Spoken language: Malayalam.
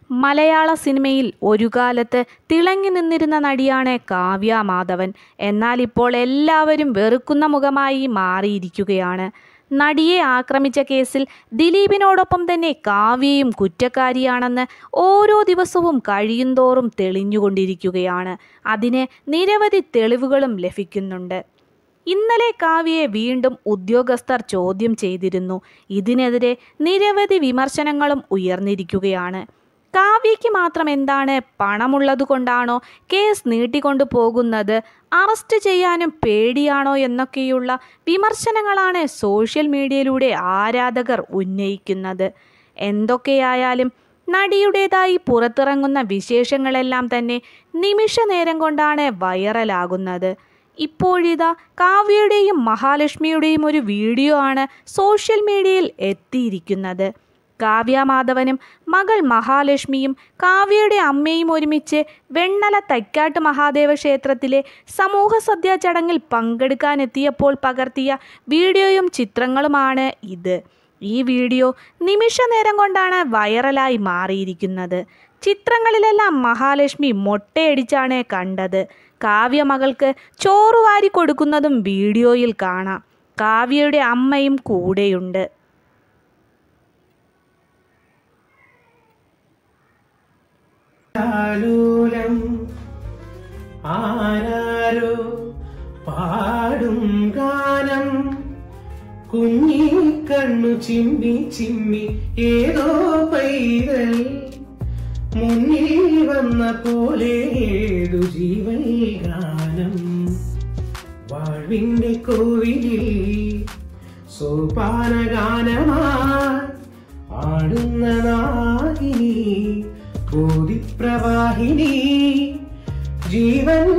മലയാള സിനിമയിൽ ഒരു കാലത്ത് തിളങ്ങി നിന്നിരുന്ന നടിയാണ് കാവ്യ മാധവൻ എന്നാൽ ഇപ്പോൾ എല്ലാവരും വെറുക്കുന്ന മുഖമായി മാറിയിരിക്കുകയാണ് നടിയെ ആക്രമിച്ച കേസിൽ ദിലീപിനോടൊപ്പം തന്നെ കാവ്യയും കുറ്റക്കാരിയാണെന്ന് ഓരോ ദിവസവും കഴിയുന്തോറും തെളിഞ്ഞുകൊണ്ടിരിക്കുകയാണ് അതിന് നിരവധി തെളിവുകളും ലഭിക്കുന്നുണ്ട് ഇന്നലെ കാവ്യയെ വീണ്ടും ഉദ്യോഗസ്ഥർ ചോദ്യം ചെയ്തിരുന്നു ഇതിനെതിരെ നിരവധി വിമർശനങ്ങളും ഉയർന്നിരിക്കുകയാണ് കാവ്യയ്ക്ക് മാത്രം എന്താണ് പണമുള്ളതുകൊണ്ടാണോ കേസ് നീട്ടിക്കൊണ്ടു പോകുന്നത് അറസ്റ്റ് ചെയ്യാനും പേടിയാണോ എന്നൊക്കെയുള്ള വിമർശനങ്ങളാണ് സോഷ്യൽ മീഡിയയിലൂടെ ആരാധകർ ഉന്നയിക്കുന്നത് എന്തൊക്കെയായാലും നടിയുടേതായി പുറത്തിറങ്ങുന്ന വിശേഷങ്ങളെല്ലാം തന്നെ നിമിഷ നേരം കൊണ്ടാണ് വൈറലാകുന്നത് ഇപ്പോഴിതാ കാവ്യയുടെയും മഹാലക്ഷ്മിയുടെയും ഒരു വീഡിയോ ആണ് സോഷ്യൽ മീഡിയയിൽ എത്തിയിരിക്കുന്നത് കാവ്യ മാധവനും മകൾ മഹാലക്ഷ്മിയും കാവ്യയുടെ അമ്മയും ഒരുമിച്ച് വെണ്ണല തൈക്കാട്ട് മഹാദേവ ക്ഷേത്രത്തിലെ സമൂഹ സദ്യ ചടങ്ങിൽ പങ്കെടുക്കാനെത്തിയപ്പോൾ പകർത്തിയ വീഡിയോയും ചിത്രങ്ങളുമാണ് ഇത് ഈ വീഡിയോ നിമിഷ നേരം കൊണ്ടാണ് വൈറലായി മാറിയിരിക്കുന്നത് ചിത്രങ്ങളിലെല്ലാം മഹാലക്ഷ്മി മൊട്ടയടിച്ചാണ് കണ്ടത് കാവ്യ മകൾക്ക് ചോറ് വാരി കൊടുക്കുന്നതും വീഡിയോയിൽ കാണാം കാവ്യയുടെ അമ്മയും കൂടെയുണ്ട് താലൂലം ആരാരോ പാടും ഗാനം കുഞ്ഞി കണ്ണു ചിമ്മി ചിമ്മി ഏതോ പൈതൽ മുന്നിൽ വന്ന പോലെ ഏതു ജീവൻ ഗാനം വാഴ്വിന്റെ കോവിലിൽ സോപാന ഗാനമായി ആടുന്ന നാഗിനി ബോധിപ്രവാഹിനി ജീവൻ